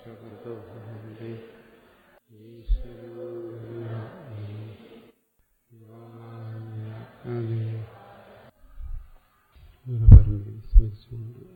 ഭഗവതേ സ്മരിച്ചുകൊണ്ട്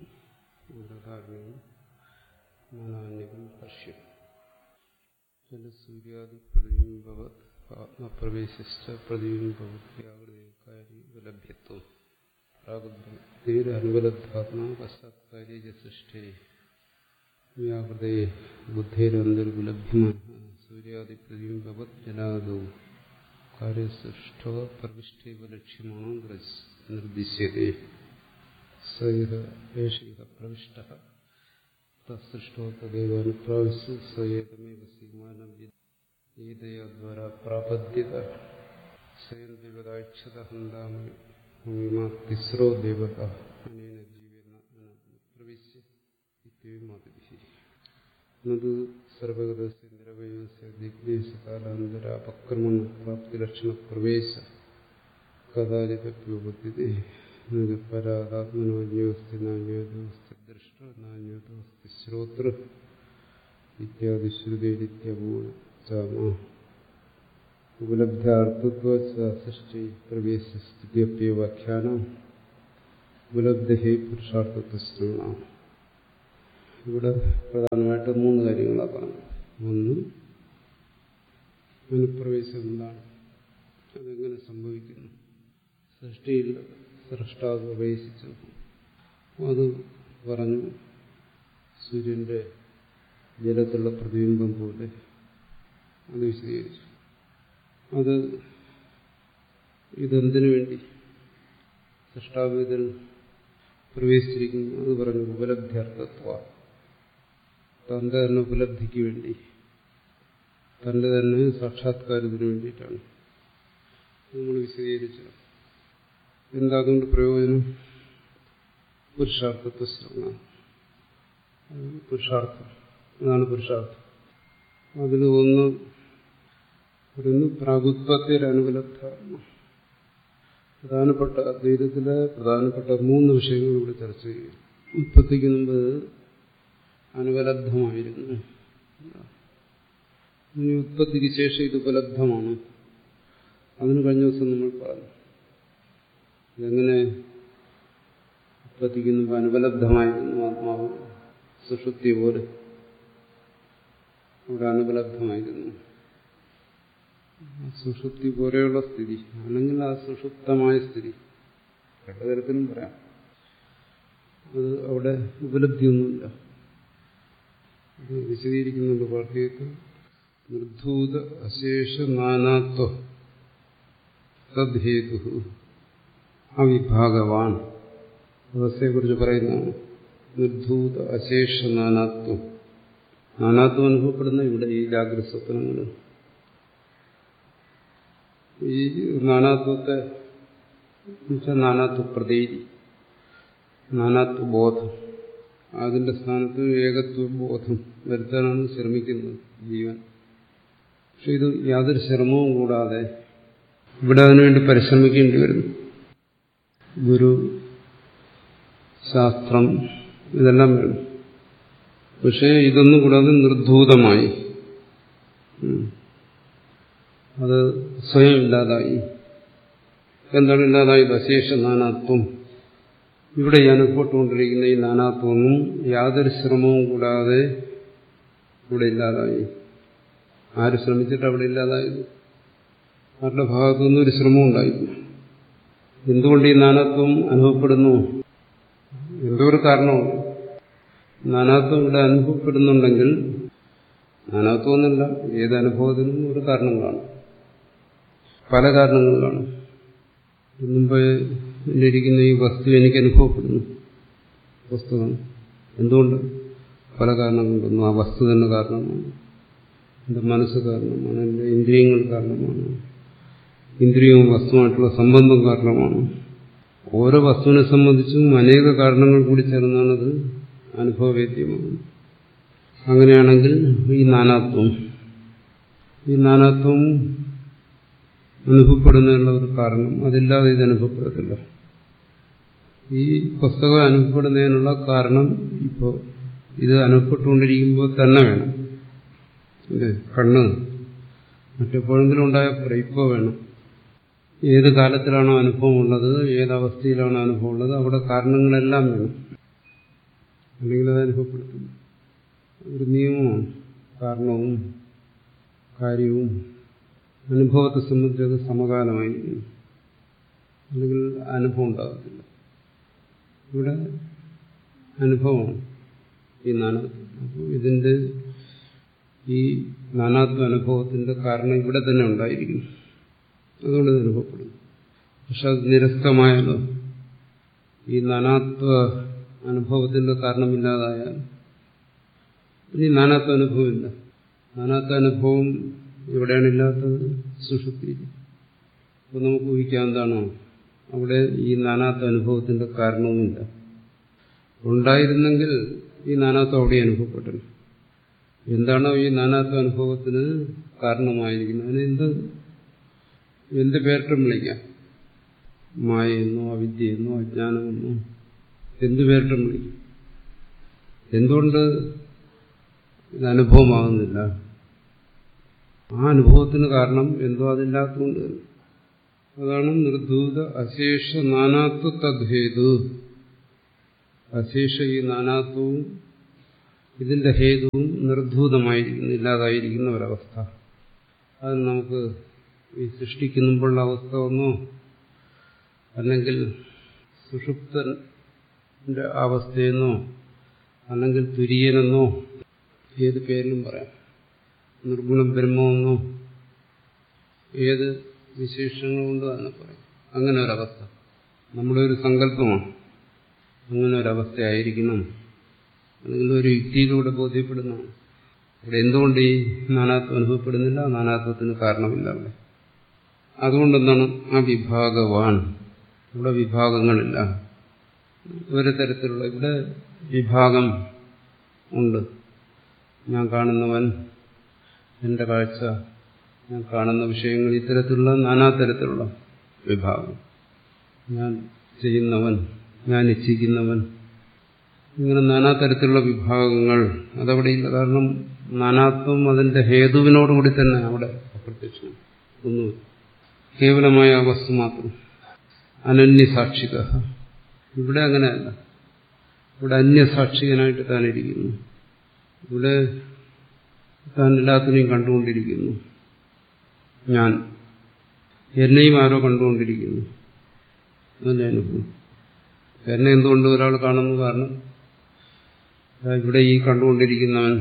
നാനാന്യകം പശ്യം ജലസൂര്യാദി പ്രതിബിംബവത് ആത്മപ്രവേശിച്ച പ്രതിബിംബവത്യാകൃതികാരി ലഭ്യത്വം പ്രാഗുദ്ധീരനുബലദ്ധാത്മാ പശ്ചാത്കാര്യ സൃഷ്ടേ വ്യാകൃതേ ബുദ്ധേരന്തർവിലഭ്യമാന സൂര്യാദിപ്രതിബിംബവത് ജലാദോ കാര്യസൃഷ്ടോ പ്രവിഷ്ടൈവ ലക്ഷ്യമാണോ നിർദ്ദിശ്യത്തെ സൈഹ ഏഷിഹ പ്രവിഷ്ട തസൃഷ്ടോ തദേവ അനുപ്രാവശ്യ സ്വയേതമേവ സീമാനം ഗീതയാദ്വാരാ പ്രാപദ്യത സ്വയം ദേവതാക്ഷത ഹന്താമിമാ തിസ്രോ ദേവത അനേന ജീവേന പ്രവിശ്യ ഇത്യമാതിരി എന്നത് സർവഗതസ്യ നിരവയസ്യ ദിഗ്ദേശകാലാന്തരാപക്രമണ പ്രാപ്തിലക്ഷണ പ്രവേശ കഥാചിതപ്യോപദ്ധ്യത്തെ പരാതാത്മനോ ന്യോസ്തി നാന്യോദോസ്തി ദൃഷ്ട നാന്യോദോസ്തി ശ്രോതൃ ഇത്യാദി ശ്രുതിരിത്യപൂർച്ചാമ ഉപലബ്ധാർത്ഥത്വസൃഷ്ടി പ്രവേശസ്ഥിതിയപ്യവാഖ്യാനം ഉപലബ്ധി പുരുഷാർത്ഥത്വ ഇവിടെ പ്രധാനമായിട്ട് മൂന്ന് കാര്യങ്ങളാണ് ഒന്ന് അനുപ്രവേശം എന്താണ് അതെങ്ങനെ സംഭവിക്കുന്നു സൃഷ്ടിയിൽ സൃഷ്ടാവ് പ്രവേശിച്ചു അത് പറഞ്ഞു സൂര്യന്റെ ജലത്തിലുള്ള പ്രതിബിംബം പോലെ അത് വിശദീകരിച്ചു അത് ഇതെന്തിനു വേണ്ടി സൃഷ്ടാവ് ഇതിൽ പ്രവേശിച്ചിരിക്കുന്നു അത് പറഞ്ഞു ഉപലബ്ധ്യർത്ഥത്വ തന്റെ തന്നെ ഉപലബ്ധിക്ക് വേണ്ടി തന്റെ തന്നെ സാക്ഷാത്കാരത്തിന് വേണ്ടിയിട്ടാണ് നമ്മൾ വിശദീകരിച്ചത് എന്താ അതുകൊണ്ട് പ്രയോജനം പുരുഷാർത്ഥത്വ ശ്രമ പുരുഷാർത്ഥം അതാണ് പുരുഷാർത്ഥം അതിൽ ഒന്ന് പറയുന്നു പ്രാഗുത്വത്തിൽ അനുപലബ്ധ പ്രധാനപ്പെട്ട അദ്വൈതത്തിലെ പ്രധാനപ്പെട്ട മൂന്ന് വിഷയങ്ങൾ ഇവിടെ ചർച്ച ചെയ്യും ഉത്പത്തിക്ക് മുമ്പ് അനുപലബ്ധമായിരുന്നു ഇനി ഉത്പത്തിക്ക് ശേഷം ഇത് ഉപലബ്ധമാണ് അതിന് കഴിഞ്ഞ ദിവസം നമ്മൾ പറഞ്ഞു ഇതെങ്ങനെ ഉത്പത്തിക്ക് മുമ്പ് അനുപലബ്ധമായിരുന്നു ആത്മാവ് സുഷുപ്തി പോലെ അവിടെ അനുപലബ്ധമായിരുന്നു സുഷുപ്തി പോലെയുള്ള സ്ഥിതി അല്ലെങ്കിൽ ആ സുഷുപ്തമായ സ്ഥിതി രണ്ട് തരത്തിലും പറയാം അത് അവിടെ ഉപലബ്ധിയൊന്നുമില്ല അത് വിശദീകരിക്കുന്നുണ്ട് പാഠ്യത്തിൽ നിർധൂത അശേഷ നാനാത്വ തദ്ഹേതു അവിഭാഗവാൻ അവസ്ഥയെക്കുറിച്ച് പറയുന്നതാണ് നിർധൂത അശേഷ നാനാത്വം നാനാത്വം അനുഭവപ്പെടുന്ന ഇവിടെ ഈ ജാഗ്രത സ്വപ്നങ്ങളിൽ ഈ നാനാത്വത്തെ നാനാത്വ പ്രതീതി നാനാത്വ ബോധം അതിന്റെ സ്ഥാനത്ത് ഏകത്വ ബോധം വരുത്താനാണ് ശ്രമിക്കുന്നത് ജീവൻ പക്ഷെ ഇത് യാതൊരു ശ്രമവും കൂടാതെ ഇവിടെ അതിനുവേണ്ടി പരിശ്രമിക്കേണ്ടി വരുന്നു ഗുരു ശാസ്ത്രം ഇതെല്ലാം വേണം പക്ഷേ ഇതൊന്നും കൂടാതെ നിർധൂതമായി അത് സ്വയം ഇല്ലാതായി എന്താണ് ഇല്ലാതായത് അശേഷ നാനാത്വം ഇവിടെ ഈ അനുഭവപ്പെട്ടുകൊണ്ടിരിക്കുന്ന ഈ നാനാത്വമൊന്നും യാതൊരു ശ്രമവും കൂടാതെ ഇവിടെ ഇല്ലാതായി ആര് ശ്രമിച്ചിട്ട് അവിടെ ഇല്ലാതായത് അവരുടെ ഭാഗത്തുനിന്നും ഒരു ശ്രമം ഉണ്ടായില്ല എന്തുകൊണ്ട് ഈ നാനാത്വം അനുഭവപ്പെടുന്നു എന്തോ ഒരു കാരണമുണ്ട് നാനാത്വം ഇവിടെ അനുഭവപ്പെടുന്നുണ്ടെങ്കിൽ നാനാത്വം എന്നല്ല ഏത് അനുഭവത്തിനും ഒരു കാരണം കാണും പല കാരണങ്ങൾ കാണും മുമ്പ് ഇരിക്കുന്ന ഈ വസ്തു എനിക്ക് അനുഭവപ്പെടുന്നു വസ്തുവാണ് എന്തുകൊണ്ട് പല കാരണങ്ങൾ കൊണ്ടൊന്നും ആ വസ്തു തന്നെ കാരണമാണ് എൻ്റെ മനസ്സ് കാരണമാണ് എൻ്റെ ഇന്ദ്രിയങ്ങൾ കാരണമാണ് ഇന്ദ്രിയവും വസ്തുവായിട്ടുള്ള സംബന്ധം കാരണമാണ് ഓരോ വസ്തുവിനെ സംബന്ധിച്ചും അനേക കാരണങ്ങൾ കൂടി ചേർന്നാണത് അനുഭവവേദ്യമാകുന്നത് അങ്ങനെയാണെങ്കിൽ ഈ നാനാത്വം ഈ നാനാത്വം അനുഭവപ്പെടുന്നതിനുള്ള ഒരു കാരണം അതില്ലാതെ ഇത് അനുഭവപ്പെടത്തില്ല ഈ പുസ്തകം അനുഭവപ്പെടുന്നതിനുള്ള കാരണം ഇപ്പോൾ ഇത് അനുഭവപ്പെട്ടുകൊണ്ടിരിക്കുമ്പോൾ തന്നെ വേണം ഇത് കണ്ണ് മറ്റെപ്പോഴെങ്കിലും ഉണ്ടായാൽ പോരാ ഇപ്പോൾ വേണം ഏത് കാലത്തിലാണോ അനുഭവം ഉള്ളത് ഏത് അവസ്ഥയിലാണോ അനുഭവം ഉള്ളത് അവിടെ കാരണങ്ങളെല്ലാം വേണം അല്ലെങ്കിൽ അത് അനുഭവപ്പെടുത്തും ഒരു നിയമമാണ് കാരണവും കാര്യവും അനുഭവത്തെ സംബന്ധിച്ച് അത് സമകാലമായിരിക്കും അല്ലെങ്കിൽ അനുഭവം ഉണ്ടാകത്തില്ല ഇവിടെ അനുഭവമാണ് ഈ നാനാത്വം അപ്പോൾ ഇതിന്റെ ഈ നാനാത്വ അനുഭവത്തിന്റെ കാരണം ഇവിടെ തന്നെ ഉണ്ടായിരിക്കും അതുകൊണ്ട് ഇത് അനുഭവപ്പെടുന്നു പക്ഷെ അത് നിരസ്തമായാലോ ഈ നാനാത്വ അനുഭവത്തിന്റെ കാരണമില്ലാതായാൽ ഇനി നാനാത്വ അനുഭവമില്ല നാനാത്വ അനുഭവം എവിടെയാണ് ഇല്ലാത്തത് സുഷുപ്തിയിൽ അപ്പോൾ നമുക്ക് ഊഹിക്കാം എന്താണോ അവിടെ ഈ നാനാത്വ അനുഭവത്തിന്റെ കാരണവുമില്ല ഉണ്ടായിരുന്നെങ്കിൽ ഈ നാനാത്വം അവിടെ അനുഭവപ്പെട്ടത് എന്താണോ ഈ നാനാത്വ അനുഭവത്തിന് കാരണമായിരിക്കുന്നത് അതിന് എന്ത് എന്ത് പേരിട്ടും വിളിക്കാം മായെന്നോ അവിദ്യയെന്നോ അജ്ഞാനമെന്നോ എന്ത് പേരിട്ടും വിളിക്കും എന്തുകൊണ്ട് ഇത് അനുഭവമാകുന്നില്ല ആ അനുഭവത്തിന് കാരണം എന്തോ അതില്ലാത്തതുകൊണ്ട് അതാണ് നിർധൂത അശേഷ നാനാത്വ തദ്ഹേതു അശേഷ ഈ നാനാത്വവും ഇതിന്റെ ഹേതുവും നിർധൂതമായിരിക്കുന്നു ഇല്ലാതായിരിക്കുന്ന ഒരവസ്ഥ അത് നമുക്ക് ഈ സൃഷ്ടിക്കുമ്പോഴുള്ള അവസ്ഥ ഒന്നോ അല്ലെങ്കിൽ സുഷുപ്തന്റെ അവസ്ഥയെന്നോ അല്ലെങ്കിൽ തുര്യനെന്നോ ഏത് പേരിലും പറയാം നിർഗുണം ബ്രഹ്മമെന്നോ ഏത് വിശേഷങ്ങൾ കൊണ്ട് തന്നെ പറയാം അങ്ങനെ ഒരവസ്ഥ നമ്മുടെ ഒരു സങ്കല്പമാണ് അങ്ങനെ ഒരവസ്ഥയായിരിക്കണം അല്ലെങ്കിൽ ഒരു യുക്തിയിലൂടെ ബോധ്യപ്പെടുന്നതാണ് ഇവിടെ എന്തുകൊണ്ട് ഈ നാനാത്വം അനുഭവപ്പെടുന്നില്ല നാനാത്വത്തിന് കാരണമില്ല അവിടെ അതുകൊണ്ടെന്താണ് ആ വിഭാഗവാൻ ഇവിടെ വിഭാഗങ്ങളില്ല ഒരു തരത്തിലുള്ള ഇവിടെ വിഭാഗം ഉണ്ട് ഞാൻ കാണുന്നവൻ എന്റെ കാഴ്ച ഞാൻ കാണുന്ന വിഷയങ്ങൾ ഇത്തരത്തിലുള്ള നാനാതരത്തിലുള്ള വിഭാഗം ഞാൻ ചെയ്യുന്നവൻ ഞാൻ ഇച്ഛിക്കുന്നവൻ ഇങ്ങനെ നാനാതരത്തിലുള്ള വിഭാഗങ്ങൾ അതവിടെയില്ല കാരണം നാനാത്വം അതിന്റെ ഹേതുവിനോടുകൂടി തന്നെ അവിടെ അപ്രത്യക്ഷം ഒന്നും കേവലമായ വസ്തു മാത്രം അനന്യസാക്ഷിക ഇവിടെ അങ്ങനെയല്ല ഇവിടെ അന്യസാക്ഷികനായിട്ട് താനിരിക്കുന്നു ഇവിടെ താൻ എല്ലാത്തിനെയും കണ്ടുകൊണ്ടിരിക്കുന്നു ഞാൻ എന്നെയും ആരോ കണ്ടുകൊണ്ടിരിക്കുന്നു അതല്ലേ അനുഭവം എന്നെ എന്തുകൊണ്ട് ഒരാൾ കാണുന്നു കാരണം ഇവിടെ ഈ കണ്ടുകൊണ്ടിരിക്കുന്നവൻ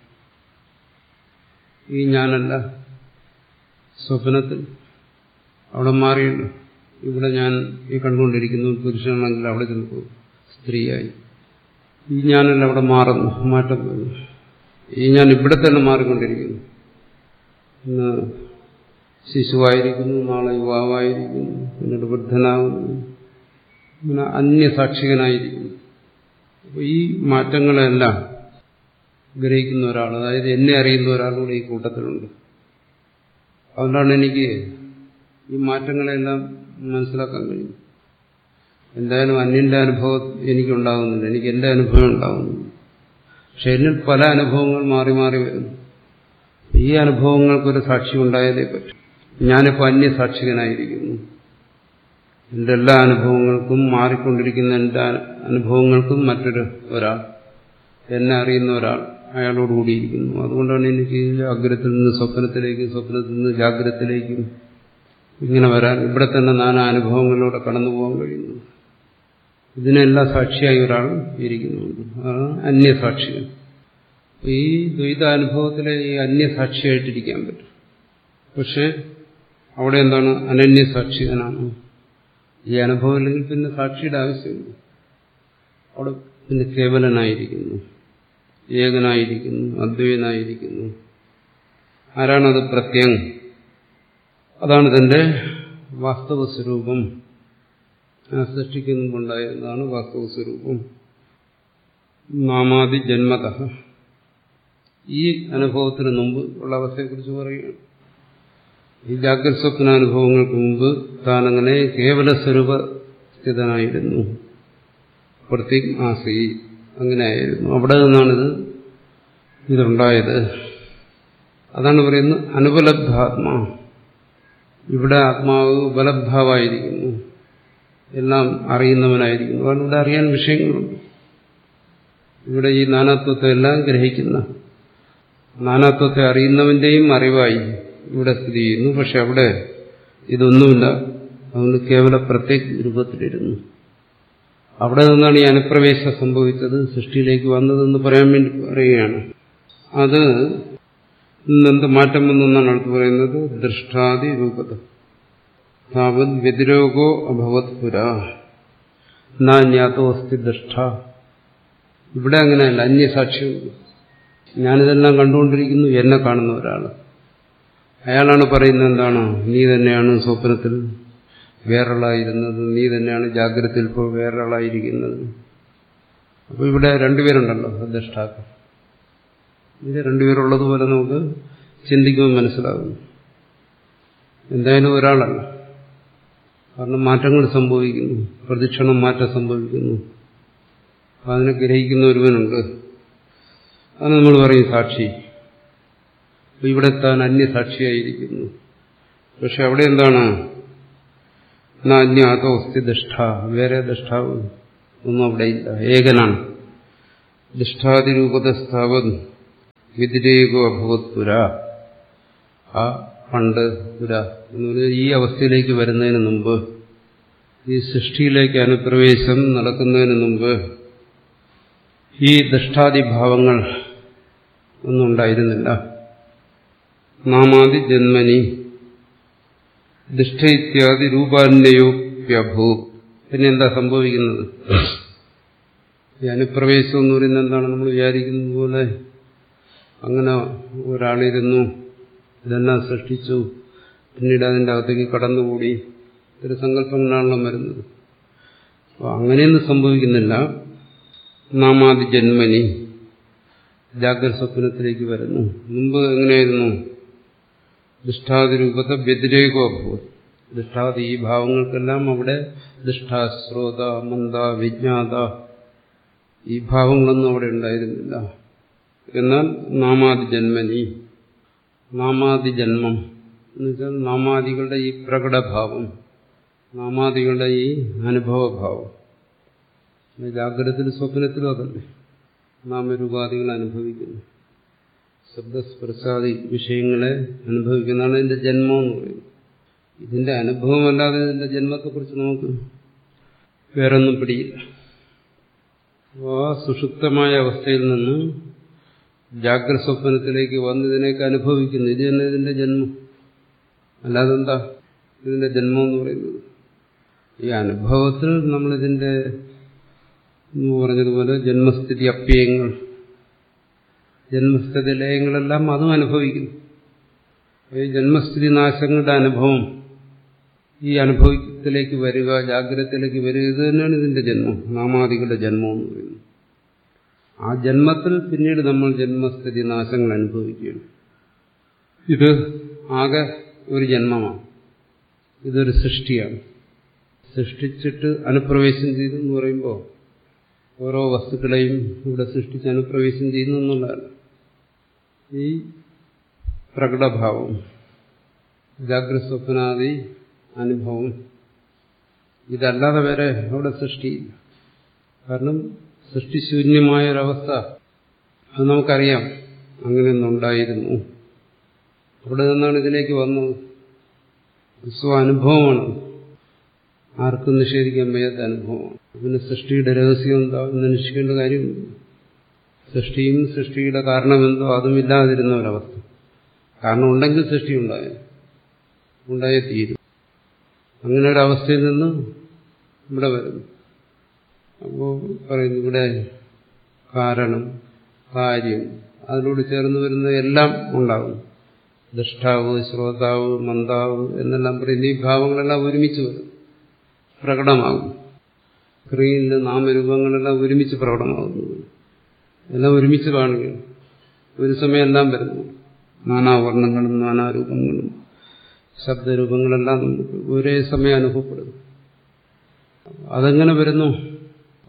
ഈ ഞാനല്ല സ്വപ്നത്തിൽ അവിടെ മാറിയുണ്ട് ഇവിടെ ഞാൻ ഈ കണ്ടുകൊണ്ടിരിക്കുന്നു പുരുഷനാണെങ്കിൽ അവിടെ ചെന്ന് സ്ത്രീയായി ഈ ഞാനല്ല അവിടെ മാറുന്നു മാറ്റം വരുന്നു ഈ ഞാൻ ഇവിടെ തന്നെ മാറിക്കൊണ്ടിരിക്കുന്നു ഇന്ന് ശിശുവായിരിക്കുന്നു നാളെ യുവാവായിരിക്കുന്നു പിന്നീട് വൃദ്ധനാകുന്നു ഇങ്ങനെ അന്യസാക്ഷികനായിരിക്കുന്നു അപ്പോൾ ഈ മാറ്റങ്ങളെല്ലാം ഗ്രഹിക്കുന്ന ഒരാൾ അതായത് എന്നെ അറിയുന്ന ഒരാൾ കൂടി ഈ കൂട്ടത്തിലുണ്ട് അതുകൊണ്ടാണ് എനിക്ക് ഈ മാറ്റങ്ങളെല്ലാം മനസ്സിലാക്കാൻ കഴിയും എന്തായാലും അന്യന്റെ അനുഭവം എനിക്കുണ്ടാകുന്നില്ല എനിക്ക് എന്റെ അനുഭവം ഉണ്ടാകുന്നു പക്ഷെ എന്നിൽ പല അനുഭവങ്ങൾ മാറി മാറി വരുന്നു ഈ അനുഭവങ്ങൾക്കൊരു സാക്ഷി ഉണ്ടായതേ പറ്റും ഞാനിപ്പോൾ അന്യസാക്ഷികനായിരിക്കുന്നു എന്റെ എല്ലാ അനുഭവങ്ങൾക്കും മാറിക്കൊണ്ടിരിക്കുന്ന എന്റെ അനുഭവങ്ങൾക്കും മറ്റൊരു ഒരാൾ എന്നെ അറിയുന്ന ഒരാൾ അയാളോട് കൂടിയിരിക്കുന്നു അതുകൊണ്ടാണ് എനിക്ക് ജാഗ്രതത്തിൽ നിന്ന് സ്വപ്നത്തിലേക്കും സ്വപ്നത്തിൽ നിന്ന് ജാഗ്രതത്തിലേക്കും ഇങ്ങനെ വരാൻ ഇവിടെ തന്നെ നാനാ അനുഭവങ്ങളിലൂടെ കടന്നു പോകാൻ കഴിയുന്നു ഇതിനെല്ലാം സാക്ഷിയായി ഒരാൾ ഇരിക്കുന്നുണ്ട് അതാണ് അന്യസാക്ഷികൾ ഈ ദ്വൈതാനുഭവത്തിലെ ഈ അന്യസാക്ഷിയായിട്ടിരിക്കാൻ പറ്റും പക്ഷെ അവിടെ എന്താണ് അനന്യസാക്ഷികനാണ് ഈ അനുഭവം ഇല്ലെങ്കിൽ പിന്നെ സാക്ഷിയുടെ ആവശ്യമില്ല അവിടെ പിന്നെ കേവലനായിരിക്കുന്നു ഏകനായിരിക്കുന്നു അദ്വൈനായിരിക്കുന്നു ആരാണത് പ്രത്യം അതാണ് ഇതിന്റെ വാസ്തവ സ്വരൂപം സൃഷ്ടിക്കുന്നുണ്ടായിരുന്നതാണ് വാസ്തവ സ്വരൂപം നാമാതി ജന്മത ഈ അനുഭവത്തിന് മുമ്പ് ഉള്ള അവസ്ഥയെക്കുറിച്ച് പറയുകയാണ് ഈ ജാഗ്രത സ്വപ്നാനുഭവങ്ങൾക്ക് മുമ്പ് താനങ്ങനെ കേവല സ്വരൂപ സ്ഥിതനായിരുന്നു പ്രത്യേക ആസി അങ്ങനെയായിരുന്നു അവിടെ നിന്നാണിത് ഇതുണ്ടായത് അതാണ് പറയുന്നത് അനുപലബ്ധാത്മാ ഇവിടെ ആത്മാവ് ഉപലബ്ധാവായിരിക്കുന്നു എല്ലാം അറിയുന്നവനായിരിക്കുന്നു കാരണം ഇവിടെ അറിയാൻ വിഷയങ്ങളുണ്ട് ഇവിടെ ഈ നാനാത്വത്തെ എല്ലാം ഗ്രഹിക്കുന്ന നാനാത്വത്തെ അറിയുന്നവന്റെയും അറിവായി ഇവിടെ സ്ഥിതി ചെയ്യുന്നു പക്ഷെ അവിടെ ഇതൊന്നുമില്ല അതുകൊണ്ട് കേവല പ്രത്യേക രൂപത്തിലിരുന്നു അവിടെ നിന്നാണ് ഈ അനുപ്രവേശം സംഭവിച്ചത് സൃഷ്ടിയിലേക്ക് വന്നതെന്ന് പറയാൻ വേണ്ടി പറയുകയാണ് അത് എന്ത് മാറ്റം വന്നെന്നാണ് അടുത്ത് പറയുന്നത് ദൃഷ്ടാദി രൂപത താവത് വ്യതിരോഗോ അഭവത് പുര നാന്യാത്തോ അസ്ഥി ദൃഷ്ട ഇവിടെ അങ്ങനെയല്ല അന്യസാക്ഷിയുണ്ട് ഞാനിതെല്ലാം കണ്ടുകൊണ്ടിരിക്കുന്നു എന്നെ കാണുന്ന ഒരാൾ അയാളാണ് പറയുന്നത് എന്താണ് നീ തന്നെയാണ് സ്വപ്നത്തിൽ വേറൊരാളായിരുന്നത് നീ തന്നെയാണ് ജാഗ്രതയിൽ ഇപ്പോൾ വേറൊരാളായിരിക്കുന്നത് അപ്പോൾ ഇവിടെ രണ്ടുപേരുണ്ടല്ലോ ദൃഷ്ടാക്കൾ ഇത് രണ്ടുപേരുള്ളതുപോലെ നമുക്ക് ചിന്തിക്കുമ്പോൾ മനസ്സിലാകുന്നു എന്തായാലും ഒരാളല്ല കാരണം മാറ്റങ്ങൾ സംഭവിക്കുന്നു പ്രദക്ഷിണം മാറ്റം സംഭവിക്കുന്നു അതിനെ ഗ്രഹിക്കുന്ന ഒരുവനുണ്ട് അത് നമ്മൾ പറയും സാക്ഷി ഇവിടെ താൻ അന്യസാക്ഷിയായിരിക്കുന്നു പക്ഷെ അവിടെ എന്താണ് അന്യാതോ അസ്ഥി ദുഷ്ട വേറെ ദുഷ്ടാവ് ഒന്നും അവിടെ ഇല്ല ഏകനാണ് ദുഷ്ടാതിരൂപതസ്ഥാവൻ വിതിരേകോ അഭവത് പുര ആ പണ്ട് പുര എന്ന് പറഞ്ഞാൽ ഈ അവസ്ഥയിലേക്ക് വരുന്നതിന് മുമ്പ് ഈ സൃഷ്ടിയിലേക്ക് അനുപ്രവേശം നടക്കുന്നതിന് മുമ്പ് ഈ ദുഷ്ടാദിഭാവങ്ങൾ ഒന്നും ഉണ്ടായിരുന്നില്ല നാമാതി ജന്മനി ദുഷ്ട ഇത്യാദി രൂപാന്വയോപ്യഭൂ പിന്നെ എന്താ സംഭവിക്കുന്നത് ഈ അനുപ്രവേശം എന്ന് പറയുന്നത് എന്താണ് നമ്മൾ വിചാരിക്കുന്നത് പോലെ അങ്ങനെ ഒരാളിരുന്നു ഇതെല്ലാം സൃഷ്ടിച്ചു പിന്നീട് അതിൻ്റെ അകത്തേക്ക് കടന്നുകൂടി ഒരു സങ്കല്പങ്ങളാണല്ലോ വരുന്നത് അപ്പോൾ അങ്ങനെയൊന്നും സംഭവിക്കുന്നില്ല നാമാതി ജന്മനി ജാഗ്രത സ്വപ്നത്തിലേക്ക് വരുന്നു മുമ്പ് എങ്ങനെയായിരുന്നു ദുഷ്ടാതി രൂപത്തെ വ്യതിരേകോ ഭൂത് ദുഷ്ടാതി ഈ ഭാവങ്ങൾക്കെല്ലാം അവിടെ ദുഷ്ടാശ്രോത മന്ദ വിജ്ഞാത ഈ ഭാവങ്ങളൊന്നും അവിടെ ഉണ്ടായിരുന്നില്ല എന്നാൽ നാമാതി ജന്മനി നാമാതി ജന്മം എന്നുവെച്ചാൽ നാമാദികളുടെ ഈ പ്രകടഭാവം നാമാദികളുടെ ഈ അനുഭവഭാവം ജാഗ്രതത്തിലും സ്വപ്നത്തിലും അതല്ലേ നാമരൂപാദികൾ അനുഭവിക്കുന്നു ശബ്ദസ്പർശാദി വിഷയങ്ങളെ അനുഭവിക്കുന്നതാണ് ഇതിന്റെ ജന്മം എന്ന് പറയുന്നത് ഇതിന്റെ അനുഭവമല്ലാതെ ഇതിന്റെ ജന്മത്തെക്കുറിച്ച് നമുക്ക് വേറൊന്നും പിടിയില്ല ആ സുഷുപ്തമായ അവസ്ഥയിൽ നിന്ന് ജാഗ്രത സ്വപ്നത്തിലേക്ക് വന്ന് ഇതിനെയൊക്കെ അനുഭവിക്കുന്നു ഇത് തന്നെ ഇതിന്റെ ജന്മം അല്ലാതെ എന്താ ഇതിന്റെ ജന്മം എന്ന് പറയുന്നത് ഈ അനുഭവത്തിൽ നമ്മളിതിന്റെ എന്ന് പറഞ്ഞതുപോലെ ജന്മസ്ഥിതി അപ്യയങ്ങൾ ജന്മസ്ഥിതി ലയങ്ങളെല്ലാം അതും അനുഭവിക്കുന്നു ഈ ജന്മസ്ഥിതി നാശങ്ങളുടെ അനുഭവം ഈ അനുഭവത്തിലേക്ക് വരിക ജാഗ്രതത്തിലേക്ക് വരിക ഇത് തന്നെയാണ് ഇതിന്റെ ജന്മം നാമാദികളുടെ ജന്മം എന്ന് പറയുന്നത് ആ ജന്മത്തിൽ പിന്നീട് നമ്മൾ ജന്മസ്ഥിതി നാശങ്ങൾ അനുഭവിക്കുകയാണ് ഇത് ആകെ ഒരു ജന്മമാണ് ഇതൊരു സൃഷ്ടിയാണ് സൃഷ്ടിച്ചിട്ട് അനുപ്രവേശം ചെയ്തു എന്ന് പറയുമ്പോൾ ഓരോ വസ്തുക്കളെയും ഇവിടെ സൃഷ്ടിച്ച് അനുപ്രവേശം ചെയ്യുന്നു എന്നുള്ളതല്ല ഈ പ്രകടഭാവം ജാഗ്രത സ്വപ്നാദി അനുഭവം ഇതല്ലാതെ വേറെ അവിടെ സൃഷ്ടിയില്ല കാരണം സൃഷ്ടിശൂന്യമായ ഒരവസ്ഥ അത് നമുക്കറിയാം അങ്ങനെയൊന്നുണ്ടായിരുന്നു അവിടെ നിന്നാണ് ഇതിലേക്ക് വന്നത് സ്വാനുഭവമാണ് ആർക്കും നിഷേധിക്കാൻ വയ്യാത്ത അനുഭവമാണ് പിന്നെ സൃഷ്ടിയുടെ രഹസ്യം എന്താ എന്ന് അന്വേഷിക്കേണ്ട കാര്യമില്ല സൃഷ്ടിയും സൃഷ്ടിയുടെ കാരണമെന്തോ അതും ഇല്ലാതിരുന്ന ഒരവസ്ഥ കാരണം ഉണ്ടെങ്കിൽ സൃഷ്ടി ഉണ്ടായ ഉണ്ടായേ തീരും അങ്ങനെ ഒരവസ്ഥയിൽ നിന്ന് ഇവിടെ വരുന്നു അപ്പോൾ പറയുന്നു ഇവിടെ കാരണം കാര്യം അതിനോട് ചേർന്ന് വരുന്ന എല്ലാം ഉണ്ടാകും ദൃഷ്ടാവ് ശ്രോതാവ് മന്ദാവ് എന്നെല്ലാം പറയുന്ന ഈ ഭാവങ്ങളെല്ലാം ഒരുമിച്ച് വരും പ്രകടമാകും സ്ക്രീനിൽ നാമരൂപങ്ങളെല്ലാം ഒരുമിച്ച് പ്രകടമാകുന്നു എല്ലാം ഒരുമിച്ച് കാണുകയാണ് ഒരു സമയം എല്ലാം വരുന്നു നാനാവർണ്ണങ്ങളും നാനാരൂപങ്ങളും ശബ്ദരൂപങ്ങളെല്ലാം നമുക്ക് ഒരേ സമയം അനുഭവപ്പെടുന്നു അതെങ്ങനെ വരുന്നു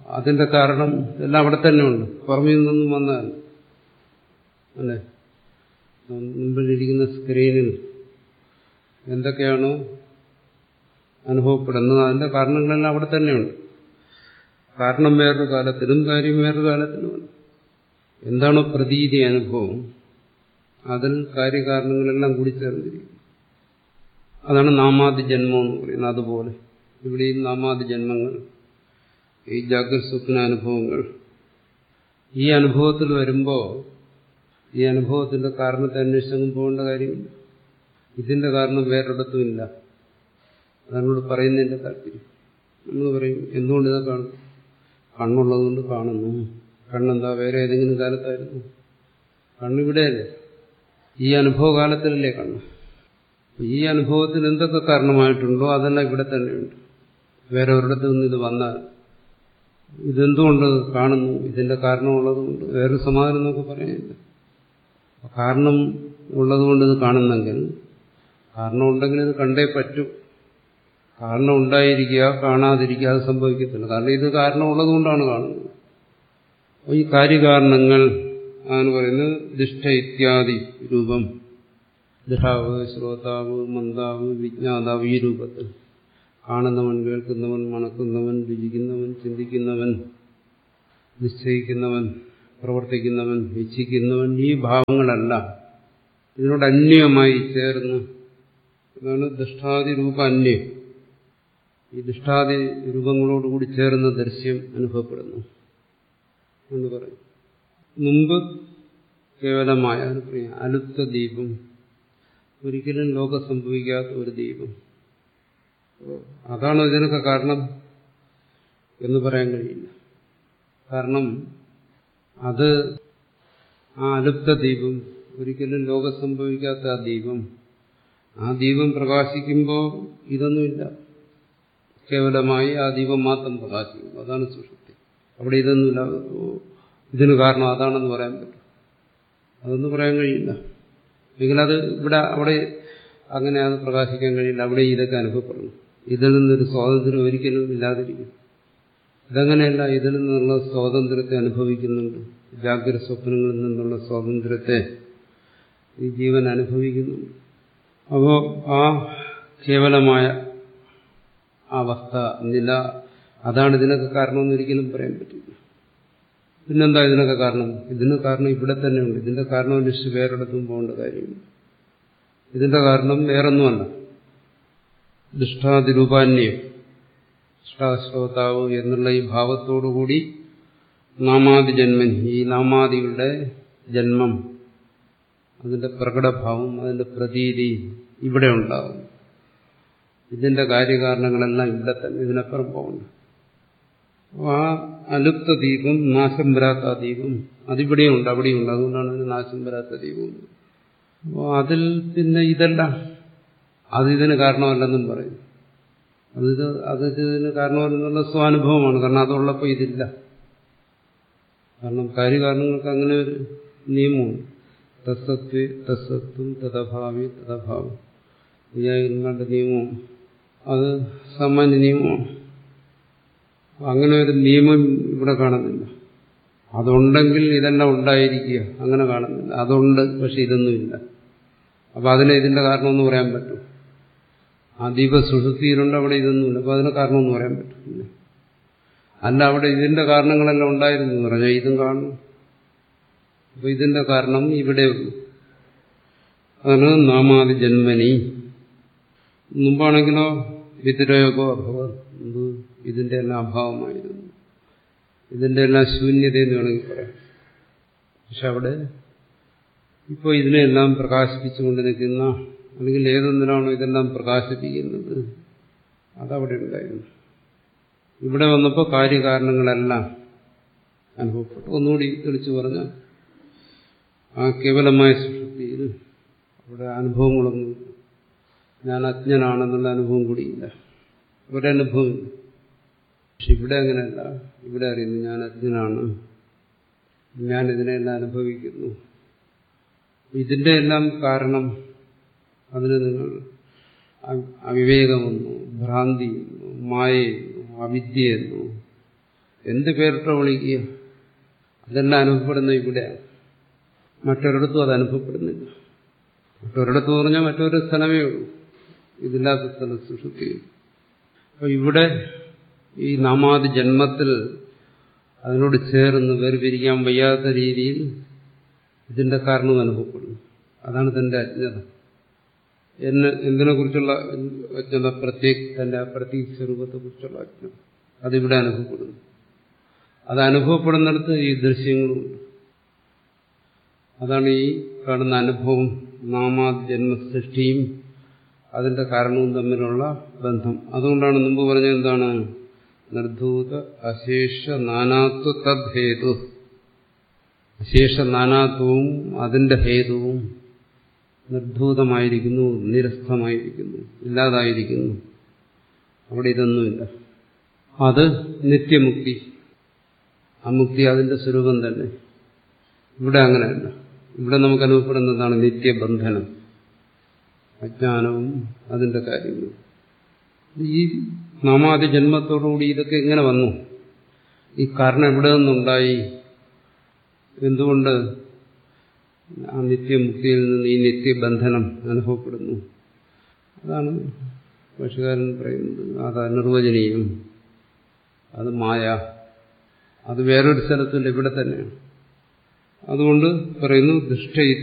അതിന്റെ കാരണം എല്ലാം അവിടെ തന്നെ ഉണ്ട് പുറമേ നിന്നൊന്നും വന്നാൽ അല്ലേ മുമ്പിലിരിക്കുന്ന സ്ക്രീനിൽ എന്തൊക്കെയാണോ അനുഭവപ്പെടുന്നത് അതിന്റെ കാരണങ്ങളെല്ലാം അവിടെ തന്നെയുണ്ട് കാരണം വേറൊരു കാലത്തിലും കാര്യം വേറൊരു കാലത്തിലുമാണ് എന്താണോ പ്രതീതി അനുഭവം അതിൽ കാര്യകാരണങ്ങളെല്ലാം കൂടി ചേർന്നിരിക്കും അതാണ് നാമാദി ജന്മം എന്ന് പറയുന്നത് അതുപോലെ ഇവിടെ ഈ നാമാദി ജന്മങ്ങൾ ഈ ജാഗ്രത സ്വപ്ന അനുഭവങ്ങൾ ഈ അനുഭവത്തിൽ വരുമ്പോൾ ഈ അനുഭവത്തിന്റെ കാരണത്തെ അന്വേഷിച്ചൊന്നും പോകേണ്ട കാര്യമില്ല ഇതിന്റെ കാരണം വേറൊരിടത്തുമില്ല അതിനോട് പറയുന്നതിന്റെ താല്പര്യം നമ്മൾ പറയും എന്തുകൊണ്ട് ഇത് കാണും കണ്ണുള്ളതുകൊണ്ട് കാണുന്നു കണ്ണെന്താ വേറെ ഏതെങ്കിലും കാലത്തായിരുന്നു കണ്ണിവിടെയല്ലേ ഈ അനുഭവകാലത്തിലല്ലേ കണ്ണ് ഈ അനുഭവത്തിന് എന്തൊക്കെ കാരണമായിട്ടുണ്ടോ അതെല്ലാം ഇവിടെ തന്നെയുണ്ട് വേറെ ഒരിടത്തു നിന്ന് ഇത് വന്നാൽ ഇതെന്തുകൊണ്ട് കാണുന്നു ഇതിന്റെ കാരണമുള്ളതുകൊണ്ട് വേറൊരു സമാധാനം നമുക്ക് പറയാനില്ല കാരണം ഉള്ളതുകൊണ്ട് ഇത് കാണുന്നെങ്കിൽ കാരണം ഉണ്ടെങ്കിൽ ഇത് കണ്ടേ പറ്റൂ കാരണം ഉണ്ടായിരിക്കുക കാണാതിരിക്കുക അത് സംഭവിക്കത്തില്ല കാരണം ഇത് കാരണം ഉള്ളതുകൊണ്ടാണ് കാണുന്നത് ഈ കാര്യകാരണങ്ങൾ ആണ് പറയുന്നത് ദിഷ്ട ഇത്യാദി രൂപം ദൃഹാവ് ശ്രോതാവ് മന്ദാവ് വിജ്ഞാതാവ് ഈ രൂപത്തിൽ കാണുന്നവൻ കേൾക്കുന്നവൻ മണക്കുന്നവൻ രുചിക്കുന്നവൻ ചിന്തിക്കുന്നവൻ നിശ്ചയിക്കുന്നവൻ പ്രവർത്തിക്കുന്നവൻ ഇച്ഛിക്കുന്നവൻ ഈ ഭാവങ്ങളെല്ലാം ഇതിനോട് അന്യമായി ചേർന്ന് ഇതാണ് ദൃഷ്ടാദി രൂപ അന്യം ഈ ദൃഷ്ടാദി രൂപങ്ങളോടുകൂടി ചേർന്ന ദൃശ്യം അനുഭവപ്പെടുന്നു എന്ന് പറയും മുമ്പ് കേവലമായ അലുപ്ത ദീപം ഒരിക്കലും ലോകം സംഭവിക്കാത്ത ഒരു ദീപം അതാണ് ഇതിനൊക്കെ കാരണം എന്ന് പറയാൻ കഴിയില്ല കാരണം അത് ആ അലുപ്ത ദീപം ഒരിക്കലും ലോകം സംഭവിക്കാത്ത ആ ദീപം ആ ദീപം പ്രകാശിക്കുമ്പോൾ ഇതൊന്നുമില്ല കേവലമായി ആ ദീപം മാത്രം പ്രകാശിക്കും അതാണ് സുഷുപ്തി അവിടെ ഇതൊന്നുമില്ല ഇതിന് കാരണം അതാണെന്ന് പറയാൻ പറ്റും അതൊന്നും പറയാൻ കഴിയില്ല എങ്കിലത് ഇവിടെ അവിടെ അങ്ങനെ അത് പ്രകാശിക്കാൻ കഴിയില്ല അവിടെ ഇതൊക്കെ അനുഭവപ്പെടുന്നു ഇതിൽ നിന്നൊരു സ്വാതന്ത്ര്യം ഒരിക്കലും ഇല്ലാതിരിക്കും ഇതങ്ങനെയല്ല ഇതിൽ നിന്നുള്ള സ്വാതന്ത്ര്യത്തെ അനുഭവിക്കുന്നുണ്ട് ജാഗ്രത സ്വപ്നങ്ങളിൽ നിന്നുള്ള സ്വാതന്ത്ര്യത്തെ ഈ ജീവൻ അനുഭവിക്കുന്നുണ്ട് അപ്പോൾ ആ കേവലമായ അവസ്ഥ നില അതാണ് ഇതിനൊക്കെ കാരണമെന്ന് ഒരിക്കലും പറയാൻ പറ്റില്ല പിന്നെന്താ ഇതിനൊക്കെ കാരണം ഇതിന് കാരണം ഇവിടെ തന്നെയുണ്ട് ഇതിന്റെ കാരണം അന്വേഷിച്ച് വേറെടുത്തും പോകേണ്ട കാര്യമില്ല ഇതിന്റെ കാരണം വേറൊന്നുമല്ല ദുഷ്ടാതിരൂപാന്യം ദുഷ്ടാശ്രോതാവ് എന്നുള്ള ഈ ഭാവത്തോടുകൂടി നാമാദി ജന്മൻ ഈ നാമാദികളുടെ ജന്മം അതിന്റെ പ്രകടഭാവം അതിന്റെ പ്രതീതി ഇവിടെ ഉണ്ടാകും ഇതിന്റെ കാര്യകാരണങ്ങളെല്ലാം ഇവിടെ തന്നെ ഇതിനപ്പുറം പോകുന്നു ആ അലുപ്ത ദീപം നാശം വരാത്ത ദീപം അതിവിടെയുണ്ട് അവിടെയുണ്ട് അതുകൊണ്ടാണ് അതിന് നാശം വരാത്ത ദീപം അപ്പോൾ അതിൽ പിന്നെ ഇതെല്ലാം അത് ഇതിന് കാരണമല്ലെന്നും പറയും അത് ഇത് അത് ഇതിന് കാരണമല്ലെന്നുള്ള സ്വാനുഭവമാണ് കാരണം അതുള്ളപ്പോൾ ഇതില്ല കാരണം കാര്യകാരണങ്ങൾക്ക് അങ്ങനെ ഒരു നിയമമുണ്ട് തസ്സത്വ തസ്സത്വം തഥഭാവി തഥഭാവം വിചാരികളുടെ നിയമവും അത് സാമാന്യ നിയമമാണ് അങ്ങനെ ഒരു നിയമം ഇവിടെ കാണുന്നില്ല അതുണ്ടെങ്കിൽ ഇതെല്ലാം ഉണ്ടായിരിക്കുക അങ്ങനെ കാണുന്നില്ല അതുണ്ട് പക്ഷെ ഇതൊന്നുമില്ല അപ്പൊ അതിനെ ഇതിന്റെ കാരണമെന്ന് പറയാൻ പറ്റും ആ ദീപ സുഷുതിയിലുണ്ട് അവിടെ ഇതൊന്നുമില്ല അപ്പൊ അതിന് കാരണമെന്ന് പറയാൻ പറ്റും അല്ല അവിടെ ഇതിന്റെ കാരണങ്ങളെല്ലാം ഉണ്ടായിരുന്നു എന്ന് പറഞ്ഞാൽ ഇതും കാണണം അപ്പൊ ഇതിന്റെ കാരണം ഇവിടെ ഉള്ളൂ അതാണ് നാമാതി ജന്മനി മുമ്പാണെങ്കിലോ വിദ്രയോഗോ അഭവ ഇതിന്റെ എല്ലാം അഭാവമായിരുന്നു ഇതിന്റെ എല്ലാം ശൂന്യത എന്ന് വേണമെങ്കിൽ പറയാം പക്ഷെ അവിടെ ഇപ്പോൾ ഇതിനെല്ലാം പ്രകാശിപ്പിച്ചുകൊണ്ട് നിൽക്കുന്ന അല്ലെങ്കിൽ ഏതൊന്നിനാണോ ഇതെല്ലാം പ്രകാശിപ്പിക്കുന്നത് അതവിടെ ഉണ്ടായിരുന്നു ഇവിടെ വന്നപ്പോൾ കാര്യകാരണങ്ങളെല്ലാം അനുഭവപ്പെട്ടു ഒന്നുകൂടി തെളിച്ചു പറഞ്ഞാൽ ആ കേവലമായ സുഷുപ്തിയിൽ അവിടെ അനുഭവങ്ങളൊന്നും ഞാൻ അജ്ഞനാണെന്നുള്ള അനുഭവം കൂടിയില്ല ഒരനുഭവമില്ല പക്ഷെ ഇവിടെ അങ്ങനെയല്ല ഇവിടെ അറിയുന്നു ഞാൻ അജ്ഞനാണ് ഞാൻ ഇതിനെല്ലാം അനുഭവിക്കുന്നു ഇതിന്റെ എല്ലാം കാരണം അതിന് നിങ്ങൾ അവിവേകമെന്നോ ഭ്രാന്തി എന്നോ മായയെന്നോ അവിദ്യയെന്നോ എന്ത് പേരിട്ടോ വിളിക്കുക അതെല്ലാം അനുഭവപ്പെടുന്ന ഇവിടെയാണ് മറ്റൊരിടത്തും അത് അനുഭവപ്പെടുന്നില്ല മറ്റൊരിടത്ത് പറഞ്ഞാൽ മറ്റൊരു സ്ഥലമേ ഉള്ളൂ ഇതില്ലാത്ത സ്ഥലം സുഷുപ്തി അപ്പൊ ഇവിടെ ഈ നാമാതി ജന്മത്തിൽ അതിനോട് ചേർന്ന് വേർപിരിക്കാൻ വയ്യാത്ത രീതിയിൽ ഇതിന്റെ കാരണവും അനുഭവപ്പെടുന്നു അതാണ് തന്റെ അജ്ഞത എന്നെ എന്തിനെ കുറിച്ചുള്ള അജ്ഞത പ്രത്യേക തന്റെ പ്രത്യേക സ്വരൂപത്തെ കുറിച്ചുള്ള അജ്ഞത അതിവിടെ അനുഭവപ്പെടുന്നു അത് അനുഭവപ്പെടുന്നിടത്ത് ഈ ദൃശ്യങ്ങളുമുണ്ട് അതാണ് ഈ കാണുന്ന അനുഭവം നാമാത് ജന്മസൃഷ്ടിയും അതിന്റെ കാരണവും തമ്മിലുള്ള ബന്ധം അതുകൊണ്ടാണ് മുമ്പ് പറഞ്ഞത് എന്താണ് നിർധൂത അശേഷ നാനാത്വ തദ്ഹേതു അശേഷ നാനാത്വവും അതിന്റെ ഹേതുവും നിർധൂതമായിരിക്കുന്നു നിരസ്ഥമായിരിക്കുന്നു ഇല്ലാതായിരിക്കുന്നു അവിടെ ഇതൊന്നുമില്ല അത് നിത്യമുക്തി ആ മുക്തി അതിന്റെ സ്വരൂപം തന്നെ ഇവിടെ അങ്ങനെയല്ല ഇവിടെ നമുക്ക് അനുഭവപ്പെടുന്നതാണ് നിത്യബന്ധനം അജ്ഞാനവും അതിന്റെ കാര്യങ്ങളും ഈ നാമാതി ജന്മത്തോടുകൂടി ഇതൊക്കെ എങ്ങനെ വന്നു ഈ കാരണം എവിടെ നിന്നുണ്ടായി എന്തുകൊണ്ട് ആ നിത്യമുക്തിയിൽ നിന്ന് ഈ നിത്യബന്ധനം അനുഭവപ്പെടുന്നു അതാണ് ഭാഷകാരൻ പറയുന്നത് അത് അനിർവചനീയം അത് മായ അത് വേറൊരു സ്ഥലത്തില്ല ഇവിടെ തന്നെയാണ് അതുകൊണ്ട് പറയുന്നു ദുഷ്ട